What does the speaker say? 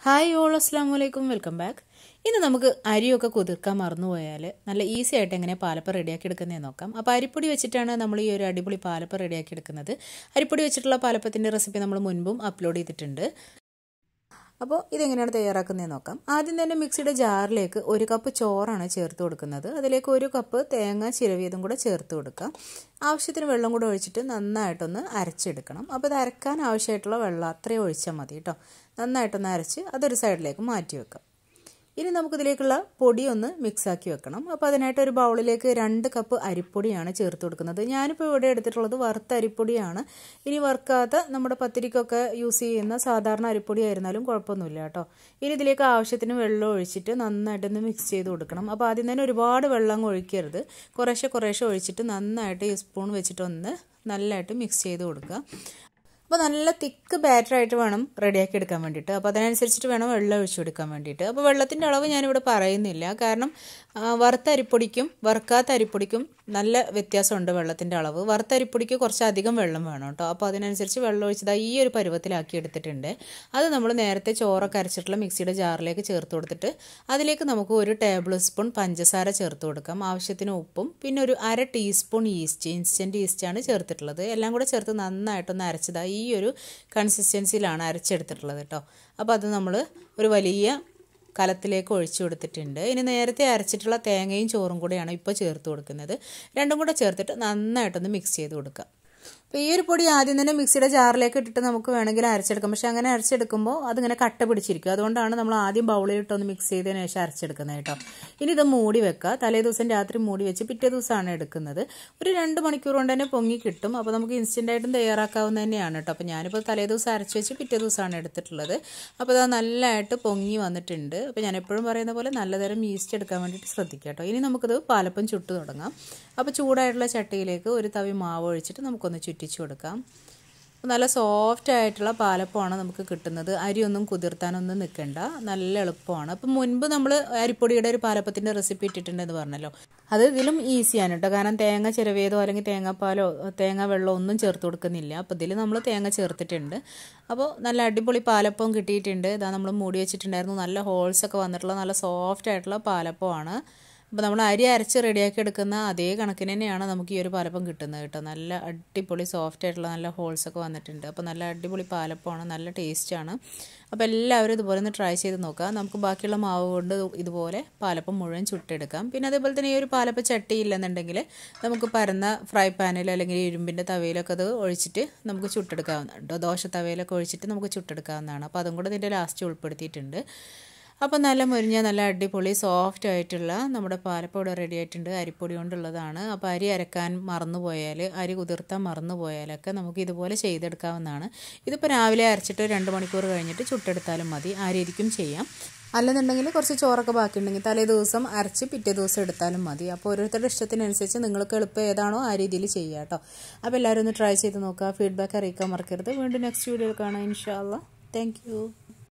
hi all അസ്സാം വലൈക്കും welcome back ഇന്ന് നമുക്ക് അരിയൊക്കെ കുതിർക്കാൻ മറന്നുപോയാൽ നല്ല ഈസി ആയിട്ട് എങ്ങനെ പാലപ്പം റെഡിയാക്കി എടുക്കുന്നതെന്ന് നോക്കാം അപ്പോൾ അരിപ്പൊടി വെച്ചിട്ടാണ് നമ്മൾ ഈ ഒരു അടിപൊളി പാലപ്പം റെഡിയാക്കി എടുക്കുന്നത് അരിപ്പൊടി വെച്ചിട്ടുള്ള പാലപ്പത്തിൻ്റെ റെസിപ്പി നമ്മൾ മുൻപും അപ്ലോഡ് ചെയ്തിട്ടുണ്ട് അപ്പോൾ ഇതെങ്ങനെയാണ് തയ്യാറാക്കുന്നതെന്ന് നോക്കാം ആദ്യം തന്നെ മിക്സിയുടെ ജാറിലേക്ക് ഒരു കപ്പ് ചോറാണ് ചേർത്ത് കൊടുക്കുന്നത് അതിലേക്ക് ഒരു കപ്പ് തേങ്ങ ചിരവിയതും കൂടെ ചേർത്ത് കൊടുക്കാം ആവശ്യത്തിന് വെള്ളം കൂടെ ഒഴിച്ചിട്ട് നന്നായിട്ടൊന്ന് അരച്ചെടുക്കണം അപ്പോൾ ഇത് അരക്കാൻ ആവശ്യമായിട്ടുള്ള വെള്ളം അത്രയും ഒഴിച്ചാൽ മതി കേട്ടോ നന്നായിട്ടൊന്ന് അരച്ച് അതൊരു സൈഡിലേക്ക് മാറ്റി വെക്കാം ഇനി നമുക്കിതിലേക്കുള്ള പൊടി ഒന്ന് മിക്സാക്കി വെക്കണം അപ്പോൾ അതിനായിട്ട് ഒരു ബൗളിലേക്ക് രണ്ട് കപ്പ് അരിപ്പൊടിയാണ് ചേർത്ത് കൊടുക്കുന്നത് ഞാനിപ്പോൾ ഇവിടെ എടുത്തിട്ടുള്ളത് വറുത്ത അരിപ്പൊടിയാണ് ഇനി വറുക്കാത്ത നമ്മുടെ പത്തിരിക്കൊക്കെ യൂസ് ചെയ്യുന്ന സാധാരണ അരിപ്പൊടി ആയിരുന്നാലും കുഴപ്പമൊന്നുമില്ല കേട്ടോ ഇനി ഇതിലേക്ക് ആവശ്യത്തിന് വെള്ളം ഒഴിച്ചിട്ട് നന്നായിട്ടൊന്ന് മിക്സ് ചെയ്ത് കൊടുക്കണം അപ്പോൾ ആദ്യം തന്നെ ഒരുപാട് വെള്ളം ഒഴിക്കരുത് കുറേശ്ശെ കുറേശ്ശെ ഒഴിച്ചിട്ട് നന്നായിട്ട് ഈ സ്പൂൺ വെച്ചിട്ടൊന്ന് നല്ലതായിട്ട് മിക്സ് ചെയ്ത് കൊടുക്കുക അപ്പോൾ നല്ല തിക്ക് ബാറ്ററായിട്ട് വേണം റെഡിയാക്കി എടുക്കാൻ വേണ്ടിയിട്ട് അപ്പോൾ അതിനനുസരിച്ചിട്ട് വേണം വെള്ളം ഒഴിച്ചു കൊടുക്കാൻ വേണ്ടിയിട്ട് അപ്പോൾ വെള്ളത്തിൻ്റെ അളവ് ഞാനിവിടെ പറയുന്നില്ല കാരണം വറുത്ത അരിപ്പൊടിക്കും വറുക്കാത്ത അരിപ്പൊടിക്കും നല്ല വ്യത്യാസമുണ്ട് വെള്ളത്തിൻ്റെ അളവ് വറുത്ത അരിപ്പൊടിക്ക് കുറച്ച് അധികം വെള്ളം വേണം കേട്ടോ അപ്പോൾ അതിനനുസരിച്ച് വെള്ളം ഒഴിച്ചത് ഈ ഒരു പരുവത്തിലാക്കി എടുത്തിട്ടുണ്ട് അത് നമ്മൾ നേരത്തെ ചോറൊക്കെ അരച്ചിട്ടുള്ള മിക്സിയുടെ ജാറിലേക്ക് ചേർത്ത് കൊടുത്തിട്ട് അതിലേക്ക് നമുക്ക് ഒരു ടേബിൾ സ്പൂൺ പഞ്ചസാര ചേർത്ത് കൊടുക്കാം ആവശ്യത്തിന് ഉപ്പും പിന്നെ ഒരു അര ടീസ്പൂൺ ഈസ്റ്റ് ഇൻസ്റ്റൻറ്റ് ഈസ്റ്റാണ് ചേർത്തിട്ടുള്ളത് എല്ലാം കൂടെ ചേർത്ത് നന്നായിട്ടൊന്ന് അരച്ചതായി ഈ ഒരു കൺസിസ്റ്റൻസിയിലാണ് അരച്ചെടുത്തിട്ടുള്ളത് കേട്ടോ അപ്പോൾ അത് നമ്മൾ ഒരു വലിയ കലത്തിലേക്ക് ഒഴിച്ചു കൊടുത്തിട്ടുണ്ട് ഇനി നേരത്തെ അരച്ചിട്ടുള്ള തേങ്ങയും ചോറും കൂടെയാണ് ഇപ്പോൾ ചേർത്ത് കൊടുക്കുന്നത് രണ്ടും കൂടെ ചേർത്തിട്ട് നന്നായിട്ടൊന്ന് മിക്സ് ചെയ്ത് കൊടുക്കുക അപ്പോൾ ഈ ഒരു പൊടി ആദ്യം തന്നെ മിക്സിയുടെ ജാറിലേക്ക് ഇട്ടിട്ട് നമുക്ക് വേണമെങ്കിൽ അരച്ചെടുക്കാം പക്ഷേ അങ്ങനെ അരച്ചെടുക്കുമ്പോൾ അതിങ്ങനെ കട്ട പിടിച്ചിരിക്കും അതുകൊണ്ടാണ് നമ്മൾ ആദ്യം ബൗളിൽ ഇട്ടൊന്ന് മിക്സ് ചെയ്തതിന് ശേഷം അരച്ചെടുക്കുന്നത് കേട്ടോ ഇനി ഇത് മൂടി വെക്കുക തലേ ദിവസം രാത്രി മൂടി വെച്ച് പിറ്റേ ദിവസമാണ് എടുക്കുന്നത് ഒരു രണ്ട് മണിക്കൂർ കൊണ്ട് തന്നെ പൊങ്ങി കിട്ടും അപ്പോൾ നമുക്ക് ഇൻസ്റ്റൻ്റ് ആയിട്ടും തയ്യാറാക്കാവുന്ന തന്നെയാണ് കേട്ടോ അപ്പോൾ ഞാനിപ്പോൾ തലേ ദിവസം അരച്ച് വെച്ച് പിറ്റേ ദിവസമാണ് എടുത്തിട്ടുള്ളത് അപ്പോൾ അത് നല്ലതായിട്ട് പൊങ്ങി വന്നിട്ടുണ്ട് അപ്പോൾ ഞാൻ എപ്പോഴും പറയുന്ന പോലെ നല്ലതരം ഈസ്റ്റ് എടുക്കാൻ വേണ്ടിയിട്ട് ശ്രദ്ധിക്കുക കേട്ടോ ഇനി നമുക്കിത് പാലപ്പം ചുട്ട് തുടങ്ങാം അപ്പോൾ ചൂടായിട്ടുള്ള ചട്ടിയിലേക്ക് ഒരു തവി മാവ് ഒഴിച്ചിട്ട് നമുക്കൊന്ന് ചുറ്റിച്ചു കൊടുക്കാം നല്ല സോഫ്റ്റ് ആയിട്ടുള്ള പാലപ്പമാണ് നമുക്ക് കിട്ടുന്നത് അരിയൊന്നും കുതിർത്താനൊന്നും നിൽക്കണ്ട നല്ല എളുപ്പമാണ് അപ്പം മുൻപ് നമ്മൾ അരിപ്പൊടിയുടെ ഒരു പാലപ്പത്തിൻ്റെ റെസിപ്പി ഇട്ടിട്ടുണ്ടെന്ന് പറഞ്ഞല്ലോ അത് ഇതിലും ഈസിയാണ് കേട്ടോ കാരണം തേങ്ങ ചിരവിയതോ അല്ലെങ്കിൽ തേങ്ങാപ്പാലോ തേങ്ങ വെള്ളമോ ഒന്നും ചേർത്ത് കൊടുക്കുന്നില്ല അപ്പോൾ ഇതിൽ നമ്മൾ തേങ്ങ ചേർത്തിട്ടുണ്ട് അപ്പോൾ നല്ല അടിപൊളി പാലപ്പം കിട്ടിയിട്ടുണ്ട് ഇതാ നമ്മൾ മൂടി വെച്ചിട്ടുണ്ടായിരുന്നു നല്ല ഹോൾസൊക്കെ വന്നിട്ടുള്ള നല്ല സോഫ്റ്റ് ആയിട്ടുള്ള പാലപ്പമാണ് അപ്പോൾ നമ്മൾ അരി അരച്ച് റെഡിയാക്കി എടുക്കുന്ന അതേ കണക്കിന് തന്നെയാണ് നമുക്ക് ഈ ഒരു പാലപ്പം കിട്ടുന്നത് കേട്ടോ നല്ല അടിപൊളി സോഫ്റ്റ് ആയിട്ടുള്ള നല്ല ഹോൾസ് ഒക്കെ വന്നിട്ടുണ്ട് അപ്പോൾ നല്ല അടിപൊളി പാലപ്പമാണ് നല്ല ടേസ്റ്റാണ് അപ്പോൾ എല്ലാവരും ഇതുപോലെ ഒന്ന് ട്രൈ ചെയ്ത് നോക്കുക നമുക്ക് ബാക്കിയുള്ള മാവ് കൊണ്ട് ഇതുപോലെ പാലപ്പം മുഴുവൻ ചുട്ടെടുക്കാം പിന്നെ അതേപോലെ തന്നെ ഈ ഒരു പാലപ്പ ചട്ടി ഇല്ലെന്നുണ്ടെങ്കിൽ നമുക്ക് പരന്ന ഫ്രൈ പാനിൽ അല്ലെങ്കിൽ ഇരുമ്പിൻ്റെ തവയിലൊക്കെ അത് ഒഴിച്ചിട്ട് നമുക്ക് ചുട്ടെടുക്കാവുന്നതാണ് ദോശ തവയിലൊക്കെ ഒഴിച്ചിട്ട് നമുക്ക് ചുട്ടെടുക്കാവുന്നതാണ് അപ്പോൾ അതും കൂടെ ഇതിൻ്റെ ലാസ്റ്റ് ഉൾപ്പെടുത്തിയിട്ടുണ്ട് അപ്പോൾ നല്ല മുരിഞ്ഞ നല്ല അടിപൊളി സോഫ്റ്റ് ആയിട്ടുള്ള നമ്മുടെ പാലപ്പം ഇവിടെ റെഡി ആയിട്ടുണ്ട് അരിപ്പൊടി കൊണ്ടുള്ളതാണ് അപ്പോൾ അരി അരക്കാൻ മറന്നു പോയാൽ അരി കുതിർത്താൻ മറന്നു പോയാലൊക്കെ നമുക്ക് ഇതുപോലെ ചെയ്തെടുക്കാവുന്നതാണ് ഇതിപ്പോൾ രാവിലെ അരച്ചിട്ട് രണ്ട് മണിക്കൂർ കഴിഞ്ഞിട്ട് ചുട്ടെടുത്താലും മതി ആ രീതിക്കും ചെയ്യാം അല്ലെന്നുണ്ടെങ്കിൽ കുറച്ച് ചോറൊക്കെ ബാക്കിയുണ്ടെങ്കിൽ തലേ ദിവസം അരച്ച് പിറ്റേ ദിവസം എടുത്താലും മതി അപ്പോൾ ഓരോരുത്തരുടെ ഇഷ്ടത്തിനനുസരിച്ച് നിങ്ങൾക്ക് എളുപ്പം ഏതാണോ ആ രീതിയിൽ ചെയ്യുക കേട്ടോ അപ്പോൾ എല്ലാവരും ഒന്ന് ട്രൈ ചെയ്ത് നോക്കുക ഫീഡ്ബാക്ക് അറിയിക്കാൻ മറക്കരുത് വീണ്ടും നെക്സ്റ്റ് വീഡിയോയിൽ കാണാം ഇൻഷാല്ല താങ്ക്